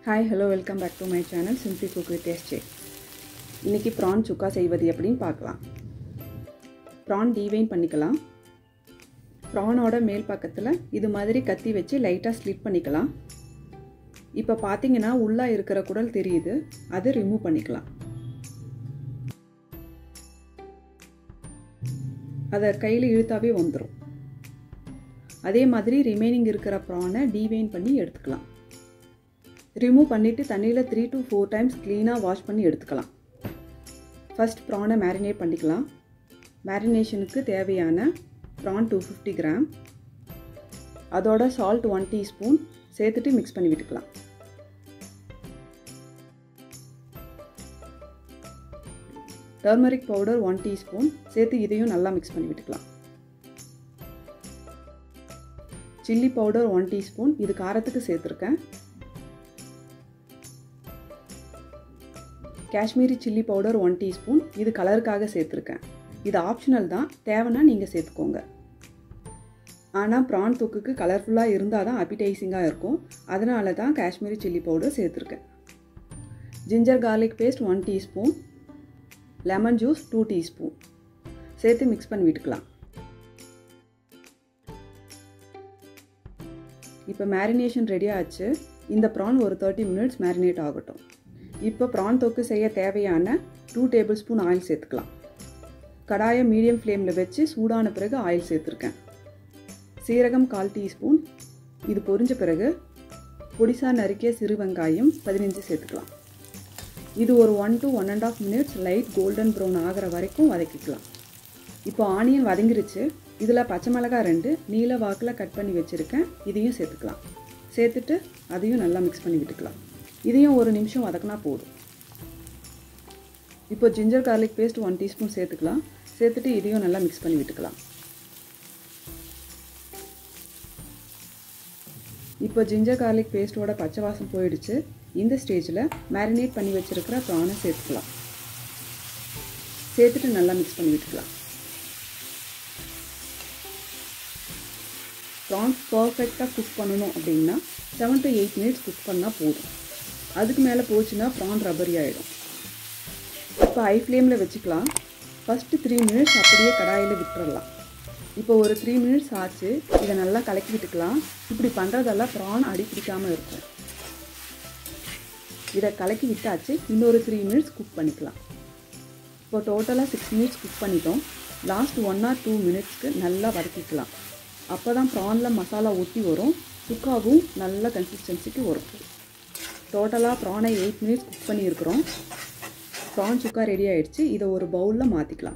hi hello welcome back to my channel simply cook with S J இன்றைக்கி prawn sukka செய்வது எப்படின்னு பார்க்கலாம் ப்ரான் டீவைன் பண்ணிக்கலாம் ப்ரானோட மேல் பக்கத்தில் இது மாதிரி கத்தி வச்சு லைட்டாக ஸ்லிட் பண்ணிக்கலாம் இப்போ பார்த்தீங்கன்னா உள்ளே இருக்கிற குடல் தெரியுது அதை ரிமூவ் பண்ணிக்கலாம் அதை கையில் இழுத்தாவே வந்துடும் அதே மாதிரி ரிமைனிங் இருக்கிற ப்ரானை டீவைன் பண்ணி எடுத்துக்கலாம் ரிமூவ் பண்ணிவிட்டு தண்ணியில் த்ரீ டு ஃபோர் டைம்ஸ் க்ளீனாக வாஷ் பண்ணி எடுத்துக்கலாம் ஃபஸ்ட் ப்ரானை மேரினேட் பண்ணிக்கலாம் மேரினேஷனுக்கு தேவையான ப்ரான் டூ ஃபிஃப்டி கிராம் அதோட சால்ட் ஒன் டீஸ்பூன் சேர்த்துட்டு மிக்ஸ் பண்ணி விட்டுக்கலாம் டர்மரிக் பவுடர் ஒன் டீஸ்பூன் சேர்த்து இதையும் நல்லா மிக்ஸ் பண்ணி விட்டுக்கலாம் சில்லி பவுடர் ஒன் டீஸ்பூன் இது காரத்துக்கு சேர்த்துருக்கேன் Kashmiri chilli powder one teaspoon இது கலருக்காக சேர்த்துருக்கேன் இது ஆப்ஷனல் தான் தேவைன்னா நீங்கள் சேர்த்துக்கோங்க ஆனால் ப்ரான் தொக்குக்கு கலர்ஃபுல்லாக இருந்தால் தான் அப்பிடைசிங்காக இருக்கும் அதனால தான் காஷ்மீரி சில்லி பவுடர் சேர்த்துருக்கேன் ginger garlic paste one teaspoon lemon juice two teaspoon சேர்த்து மிக்ஸ் பண்ணி விட்டுக்கலாம் இப்போ மேரினேஷன் ரெடி ஆச்சு இந்த ப்ரான் ஒரு தேர்ட்டி மினிட்ஸ் மேரினேட் ஆகட்டும் இப்போ ப்ரான் தொக்கு செய்ய தேவையான டூ டேபிள் ஸ்பூன் ஆயில் சேர்த்துக்கலாம் கடாயை மீடியம் ஃப்ளேமில் வச்சு சூடான பிறகு ஆயில் சேர்த்துருக்கேன் சீரகம் கால் டீஸ்பூன் இது பொரிஞ்ச பிறகு பொடிசாக நறுக்கிய சிறு வெங்காயம் பதினஞ்சு சேர்த்துக்கலாம் இது ஒரு one to one and half minutes light golden brown ஆகிற வரைக்கும் வதக்கிக்கலாம் இப்போ ஆனியன் வதங்கிருச்சு இதில் பச்சை மிளகாய் ரெண்டு நீல வாக்கில் கட் பண்ணி வச்சுருக்கேன் இதையும் சேர்த்துக்கலாம் சேர்த்துட்டு அதையும் நல்லா மிக்ஸ் பண்ணி விட்டுக்கலாம் இதையும் ஒரு நிமிஷம் வதக்கினா போதும் இப்போ ginger garlic paste one teaspoon சேர்த்துக்கலாம் சேர்த்துட்டு இதையும் நல்லா மிக்ஸ் பண்ணி விட்டுக்கலாம் இப்போ ஜிஞ்சர் கார்லிக் பேஸ்ட்டோட பச்சை வாசம் போயிடுச்சு இந்த ஸ்டேஜில் மேரினேட் பண்ணி வச்சுருக்கிற ப்ரானை சேர்த்துக்கலாம் சேர்த்துட்டு நல்லா மிக்ஸ் பண்ணி விட்டுக்கலாம் ப்ரான்ஸ் பர்ஃபெக்டாக குக் பண்ணணும் அப்படின்னா seven to eight minutes cook பண்ணால் போதும் அதுக்கு மேலே போச்சுன்னா ப்ரான் ரப்பரி ஆகிடும் இப்போ ஹை ஃப்ளேமில் வச்சுக்கலாம் ஃபஸ்ட்டு த்ரீ மினிட்ஸ் அப்படியே கடாயில் விட்டுறலாம் இப்போ ஒரு த்ரீ மினிட்ஸ் ஆச்சு இதை நல்லா கலக்கி விட்டுக்கலாம் இப்படி பண்ணுறதெல்லாம் ப்ரான் அடி பிடிக்காமல் இருக்கும் இதை கலக்கி விட்டாச்சு இன்னொரு த்ரீ மினிட்ஸ் குக் பண்ணிக்கலாம் இப்போ டோட்டலாக சிக்ஸ் மினிட்ஸ் குக் பண்ணிட்டோம் லாஸ்ட் ஒன் ஆர் டூ மினிட்ஸ்க்கு நல்லா வதக்கிக்கலாம் அப்போ தான் ப்ரானில் மசாலா ஒட்டி வரும் சுக்காவும் நல்ல கன்சிஸ்டன்சிக்கு வரும் டோட்டலாக ப்ரானை எயிட் மினிட்ஸ் குக் பண்ணியிருக்கிறோம் ப்ரான் சுக்கா ரெடி ஆயிடுச்சு இதை ஒரு பவுலில் மாற்றிக்கலாம்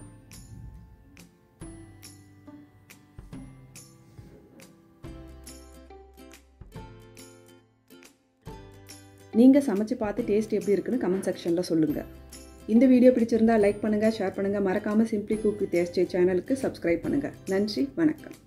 நீங்கள் சமைச்சு பார்த்து டேஸ்ட் எப்படி இருக்குன்னு கமெண்ட் செக்ஷனில் சொல்லுங்கள் இந்த வீடியோ பிடிச்சிருந்தா லைக் பண்ணுங்கள் ஷேர் பண்ணுங்கள் மறக்காமல் சிம்பிளி குக் வித் எஸ்ஜே சேனலுக்கு சப்ஸ்கிரைப் பண்ணுங்கள் நன்றி வணக்கம்